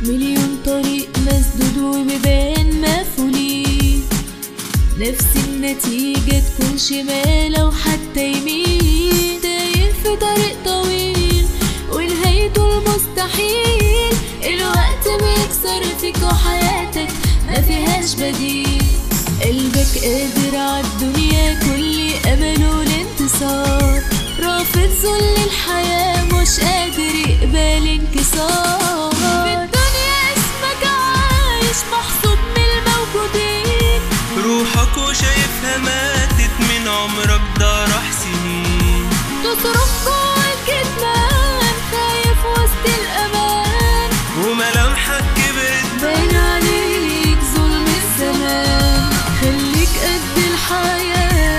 مليون طريق مسدود وبيبان مقفولين نفس النتيجة تكون شمال أو حتى يمين تايه في طريق طويل ونهايته المستحيل الوقت بيكسر فيك وحياتك ما فيهاش بديل قلبك قادر عالدنيا كل أمله الانتصار رافض ذل الحياة مش قادر يقبل انكسار في الدنيا اسمك عايش محسوب من الموجودين روحك وشايفها ماتت من عمرك ده راح سنين تصرخ جوه الكتمان خايف وسط الأمان وملامحك كبرت باين عليك ظلم الزمان خليك قد الحياة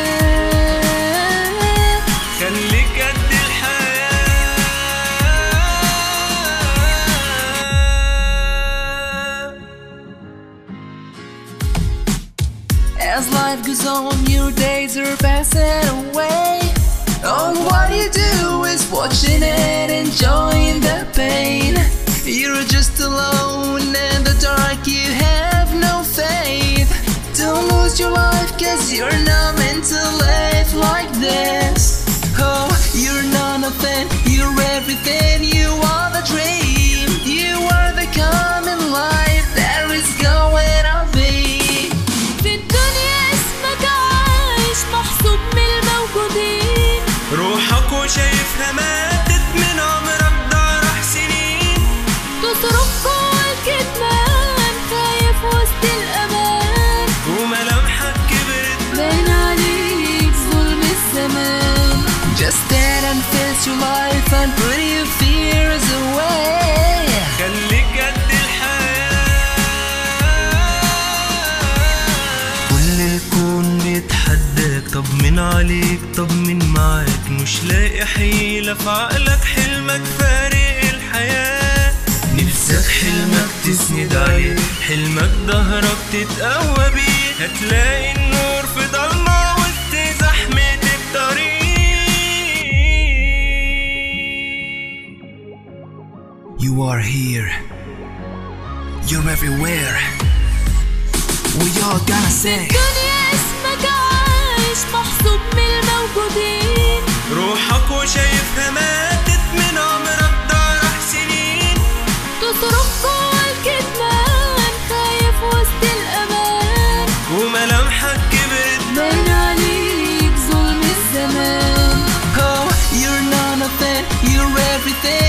خليك قد الحياة As life goes on, your days are passing away. All what you do is watching it, enjoying the pain. You're just alone in the dark, you have no faith. Don't lose your life, cause you're not meant to live like this. Oh, you're not nothing, you're everything, you are the dream. You are the common life that is going to be. في الدنيا اسمك عايش محسوب من الموجودين روحك وشايفها ماتت من عمرك ده راح سنين تصرخ جوه الكتمان خايف وسط الأمان وملامحك كبرت باين عليك ظلم الزمان Just stand and face your life and put your fears away. خليك قد الحياة كل الكون بيتحداك طب من عليك طب من معاك مش لاقي حيلة في عقلك حلمك فارق الحياة نفسك حلمك تسند عليه حلمك ظهرك تتقوى بيه هتلاقي النور في ضلمة وسط زحمة الطريق You are here. You're everywhere. We all gonna sing. الدنيا اسمك عايش محسوب من الموجودين روحك وشايفها ماتت من عمرك ده راح سنين تصرخ جوه الكتمان خايف وسط الأمان وملامحك كبرت باين عليك ظلم الزمان Oh, you're not nothing. You're everything.